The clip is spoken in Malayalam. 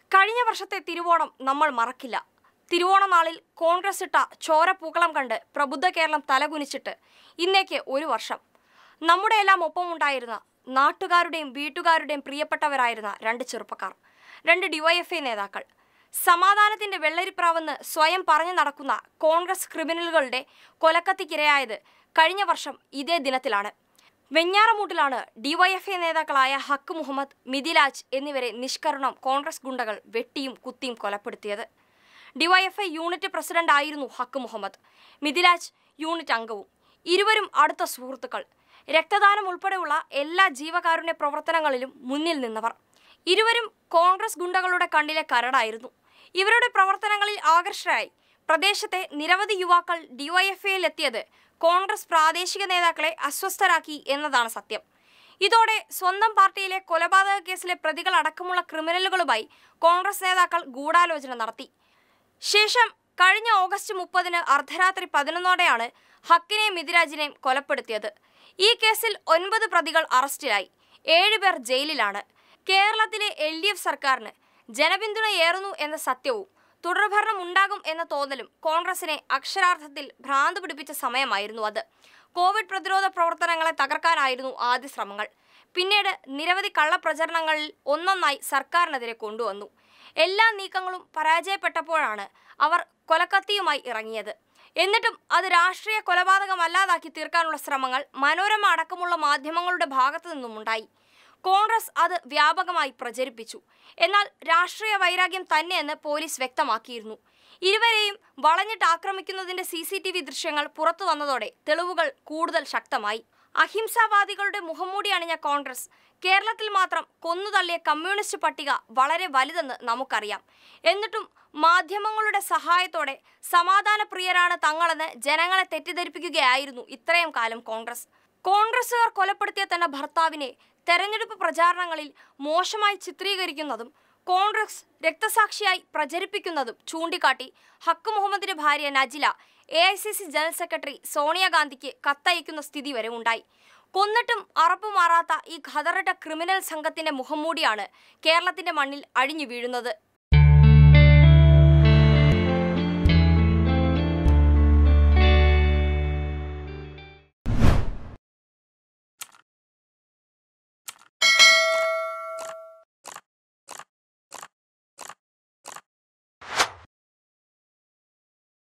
കഴിഞ്ഞ വർഷത്തെ തിരുവോണം നമ്മൾ മറക്കില്ല തിരുവോണ നാളിൽ കോൺഗ്രസ് ഇട്ട ചോരപ്പൂക്കളം കണ്ട് പ്രബുദ്ധ കേരളം തലകുനിച്ചിട്ട് ഇന്നേക്ക് ഒരു വർഷം നമ്മുടെ എല്ലാം ഒപ്പമുണ്ടായിരുന്ന നാട്ടുകാരുടെയും വീട്ടുകാരുടെയും പ്രിയപ്പെട്ടവരായിരുന്ന രണ്ട് ചെറുപ്പക്കാർ രണ്ട് ഡിവൈഎഫ്ഐ നേതാക്കൾ സമാധാനത്തിന്റെ വെള്ളരിപ്രാവെന്ന് സ്വയം പറഞ്ഞു നടക്കുന്ന കോൺഗ്രസ് ക്രിമിനലുകളുടെ കൊലക്കത്തിക്കിരയായത് കഴിഞ്ഞ വർഷം ഇതേ ദിനത്തിലാണ് വെഞ്ഞാറമൂട്ടിലാണ് ഡിവൈഎഫ്ഐ നേതാക്കളായ ഹക്ക് മുഹമ്മദ് മിഥിലാജ് എന്നിവരെ നിഷ്കരുണം കോൺഗ്രസ് ഗുണ്ടകൾ വെട്ടിയും കുത്തിയും കൊലപ്പെടുത്തിയത് ഡിവൈഎഫ്ഐ യൂണിറ്റ് പ്രസിഡന്റ് ആയിരുന്നു ഹക്ക് മുഹമ്മദ് മിഥിലാജ് യൂണിറ്റ് അംഗവും ഇരുവരും അടുത്ത സുഹൃത്തുക്കൾ രക്തദാനം ഉൾപ്പെടെയുള്ള എല്ലാ ജീവകാരുണ്യ പ്രവർത്തനങ്ങളിലും മുന്നിൽ നിന്നവർ ഇരുവരും കോൺഗ്രസ് ഗുണ്ടകളുടെ കണ്ണിലെ കരടായിരുന്നു ഇവരുടെ പ്രവർത്തനങ്ങളിൽ ആകർഷകരായി പ്രദേശത്തെ നിരവധി യുവാക്കൾ ഡിവൈഎഫ്ഐയിൽ എത്തിയത് കോൺഗ്രസ് പ്രാദേശിക നേതാക്കളെ അസ്വസ്ഥരാക്കി എന്നതാണ് സത്യം ഇതോടെ സ്വന്തം പാർട്ടിയിലെ കൊലപാതക കേസിലെ പ്രതികൾ അടക്കമുള്ള ക്രിമിനലുകളുമായി കോൺഗ്രസ് നേതാക്കൾ ഗൂഢാലോചന നടത്തി ശേഷം കഴിഞ്ഞ ഓഗസ്റ്റ് മുപ്പതിന് അർദ്ധരാത്രി പതിനൊന്നോടെയാണ് ഹക്കിനെയും മിഥിരാജിനെയും കൊലപ്പെടുത്തിയത് ഈ കേസിൽ ഒൻപത് പ്രതികൾ അറസ്റ്റിലായി ഏഴുപേർ ജയിലിലാണ് കേരളത്തിലെ എൽ ഡി എഫ് സർക്കാരിന് ജനപിന്തുണയേറുന്നു എന്ന സത്യവും തുടർഭരണം ഉണ്ടാകും എന്ന തോന്നലും കോൺഗ്രസിനെ അക്ഷരാർത്ഥത്തിൽ ഭ്രാന്ത് പിടിപ്പിച്ച സമയമായിരുന്നു അത് കോവിഡ് പ്രതിരോധ പ്രവർത്തനങ്ങളെ തകർക്കാനായിരുന്നു ആദ്യ ശ്രമങ്ങൾ പിന്നീട് നിരവധി കള്ളപ്രചരണങ്ങളിൽ ഒന്നൊന്നായി സർക്കാരിനെതിരെ കൊണ്ടുവന്നു എല്ലാ നീക്കങ്ങളും പരാജയപ്പെട്ടപ്പോഴാണ് അവർ കൊലക്കത്തിയുമായി ഇറങ്ങിയത് എന്നിട്ടും അത് രാഷ്ട്രീയ കൊലപാതകമല്ലാതാക്കി തീർക്കാനുള്ള ശ്രമങ്ങൾ മനോരമ അടക്കമുള്ള മാധ്യമങ്ങളുടെ ഭാഗത്തു നിന്നുമുണ്ടായി കോൺഗ്രസ് അത് വ്യാപകമായി പ്രചരിപ്പിച്ചു എന്നാൽ രാഷ്ട്രീയ വൈരാഗ്യം തന്നെയെന്ന് പോലീസ് വ്യക്തമാക്കിയിരുന്നു ഇരുവരെയും വളഞ്ഞിട്ട് ആക്രമിക്കുന്നതിന്റെ സി സി ടി വി ദൃശ്യങ്ങൾ പുറത്തു വന്നതോടെ തെളിവുകൾ കൂടുതൽ ശക്തമായി അഹിംസാവാദികളുടെ മുഖംമൂടി അണിഞ്ഞ കോൺഗ്രസ് കേരളത്തിൽ മാത്രം കൊന്നുതള്ളിയ കമ്മ്യൂണിസ്റ്റ് പട്ടിക വളരെ വലുതെന്ന് നമുക്കറിയാം എന്നിട്ടും മാധ്യമങ്ങളുടെ സഹായത്തോടെ സമാധാനപ്രിയരാണ് തങ്ങളെന്ന് ജനങ്ങളെ തെറ്റിദ്ധരിപ്പിക്കുകയായിരുന്നു ഇത്രയും കാലം കോൺഗ്രസ് കോൺഗ്രസുകാർ കൊലപ്പെടുത്തിയ തന്റെ ഭർത്താവിനെ തെരഞ്ഞെടുപ്പ് പ്രചാരണങ്ങളിൽ മോശമായി ചിത്രീകരിക്കുന്നതും കോൺഗ്രസ് രക്തസാക്ഷിയായി പ്രചരിപ്പിക്കുന്നതും ചൂണ്ടിക്കാട്ടി ഹക്ക് മുഹമ്മദിന്റെ ഭാര്യ Najila A I C C general secretary സോണിയാഗാന്ധിക്ക് കത്തയക്കുന്ന സ്ഥിതി വരെ ഉണ്ടായി കൊന്നിട്ടും അറപ്പുമാറാത്ത ഈ ഖദറിട്ട ക്രിമിനൽ സംഘത്തിന്റെ മുഖംമൂടിയാണ് കേരളത്തിന്റെ മണ്ണിൽ അഴിഞ്ഞു വീഴുന്നത്